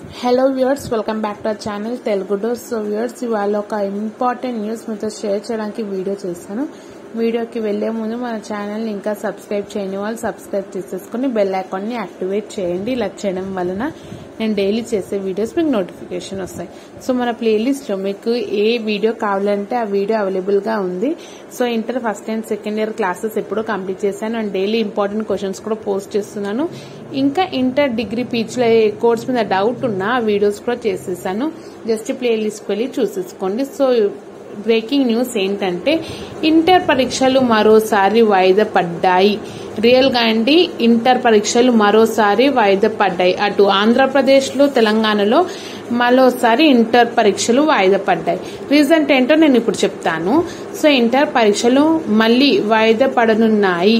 hello viewers welcome back to our channel Telugu dose so viewers ఇవాళ ఒక important news మీతో share చేయడానికి video చేశాను వీడియోకి వెళ్లే ముందు మన ఛానల్ని ఇంకా సబ్స్క్రైబ్ చేయని వాళ్ళు సబ్స్క్రైబ్ చేసేసుకుని బెల్ ఐకాన్ని యాక్టివేట్ చేయండి ఇలా చేయడం వలన నేను డైలీ చేసే వీడియోస్ మీకు నోటిఫికేషన్ వస్తాయి సో మన ప్లేలిస్ట్లో మీకు ఏ వీడియో కావాలంటే ఆ వీడియో అవైలబుల్గా ఉంది so inter first and second year classes ఎప్పుడో కంప్లీట్ చేశాను అండ్ డైలీ ఇంపార్టెంట్ క్వశ్చన్స్ కూడా పోస్ట్ చేస్తున్నాను ఇంకా ఇంటర్ డిగ్రీ పీచ్లో ఏ కోర్స్ మీద డౌట్ ఉన్నా ఆ వీడియోస్ కూడా చేసేసాను జస్ట్ ప్లేలిస్ట్కి వెళ్ళి చూసేసుకోండి సో బ్రేకింగ్ న్యూస్ ఏంటంటే ఇంటర్ పరీక్షలు మరోసారి వాయిదా పడ్డాయి రియల్ గా అండి ఇంటర్ పరీక్షలు మరోసారి వాయిదా పడ్డాయి అటు ఆంధ్రప్రదేశ్లో తెలంగాణలో మరోసారి ఇంటర్ పరీక్షలు వాయిదా పడ్డాయి రీజన్ ఏంటో నేను ఇప్పుడు చెప్తాను సో ఇంటర్ పరీక్షలు మళ్ళీ వాయిదా పడనున్నాయి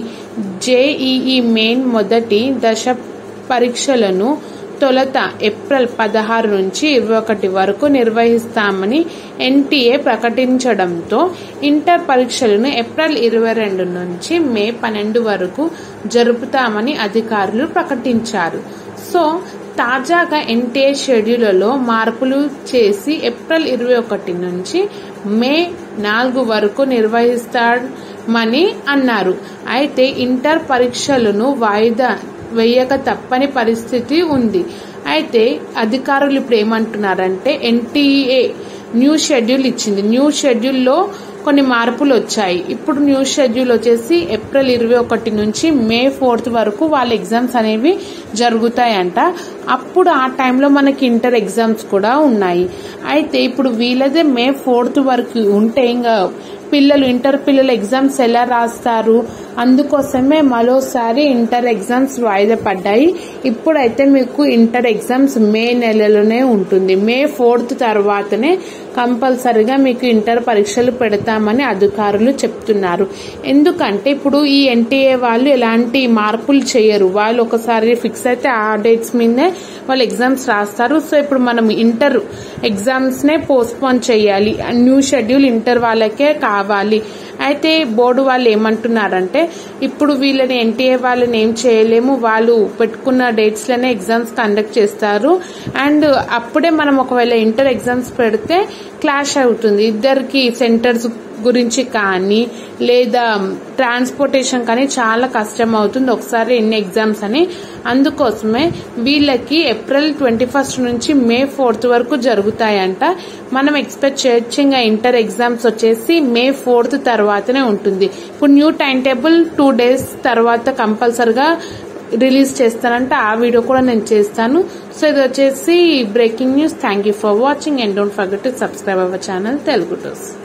జేఈఈ మెయిన్ మొదటి దశ పరీక్షలను తొలుత ఏప్రిల్ పదహారు నుంచి ఇరవై ఒకటి వరకు నిర్వహిస్తామని ఎన్టీఏ ప్రకటించడంతో ఇంటర్ పరీక్షలను ఏప్రిల్ ఇరవై రెండు నుంచి మే పన్నెండు వరకు జరుపుతామని అధికారులు ప్రకటించారు సో తాజాగా ఎన్టీఏ షెడ్యూల్లో మార్పులు చేసి ఏప్రిల్ ఇరవై ఒకటి నుంచి మే నాలుగు వరకు నిర్వహిస్తామని అన్నారు అయితే ఇంటర్ పరీక్షలను వాయిదా వేయక తప్పని పరిస్థితి ఉంది అయితే అధికారులు ఇప్పుడు ఏమంటున్నారంటే ఎన్టీఏ న్యూ షెడ్యూల్ ఇచ్చింది న్యూ షెడ్యూల్లో కొన్ని మార్పులు వచ్చాయి ఇప్పుడు న్యూ షెడ్యూల్ వచ్చేసి ఏప్రిల్ ఇరవై ఒకటి నుంచి మే ఫోర్త్ వరకు వాళ్ళ ఎగ్జామ్స్ అనేవి జరుగుతాయంట అప్పుడు ఆ టైంలో మనకి ఇంటర్ ఎగ్జామ్స్ కూడా ఉన్నాయి అయితే ఇప్పుడు వీళ్ళదే మే ఫోర్త్ వరకు ఉంటే ఇంకా పిల్లలు ఇంటర్ పిల్లలు ఎగ్జామ్స్ ఎలా రాస్తారు అందుకోసమే మరోసారి ఇంటర్ ఎగ్జామ్స్ వాయిదా పడ్డాయి ఇప్పుడైతే మీకు ఇంటర్ ఎగ్జామ్స్ మే నెలలోనే ఉంటుంది మే ఫోర్త్ తర్వాతనే కంపల్సరిగా మీకు ఇంటర్ పరీక్షలు పెడతామని అధికారులు చెప్తున్నారు ఎందుకంటే ఇప్పుడు ఈ ఎన్టీఏ వాళ్ళు ఎలాంటి మార్పులు చేయరు వాళ్ళు ఒకసారి ఫిక్స్ అయితే ఆ డేట్స్ మీదనే వాళ్ళు ఎగ్జామ్స్ రాస్తారు సో ఇప్పుడు మనం ఇంటర్ ఎగ్జామ్స్ నే పోస్ట్పోన్ చేయాలి న్యూ షెడ్యూల్ ఇంటర్ వాళ్ళకే కావాలి అయితే బోర్డు వాళ్ళు ఏమంటున్నారంటే ఇప్పుడు వీళ్ళని ఎన్టీఏ వాళ్ళని ఏం చేయలేము వాళ్ళు పెట్టుకున్న డేట్స్ లోనే ఎగ్జామ్స్ కండక్ట్ చేస్తారు అండ్ అప్పుడే మనం ఒకవేళ ఇంటర్ ఎగ్జామ్స్ పెడితే క్లాష్ అవుతుంది ఇద్దరికి సెంటర్స్ గురించి కానీ లేదా ట్రాన్స్పోర్టేషన్ కానీ చాలా కష్టం అవుతుంది ఒకసారి ఎన్ని ఎగ్జామ్స్ అని అందుకోసమే వీళ్ళకి ఏప్రిల్ ట్వంటీ ఫస్ట్ నుంచి మే ఫోర్త్ వరకు జరుగుతాయంట మనం ఎక్స్పెక్ట్ చేయొచ్చు ఇంకా ఇంటర్ ఎగ్జామ్స్ వచ్చేసి మే ఫోర్త్ తర్వాతనే ఉంటుంది ఇప్పుడు new time table two days తర్వాత కంపల్సరిగా రిలీజ్ చేస్తానంటే ఆ వీడియో కూడా నేను చేస్తాను సో ఇది వచ్చేసి breaking news thank you for watching and don't forget to subscribe our channel Telugu toes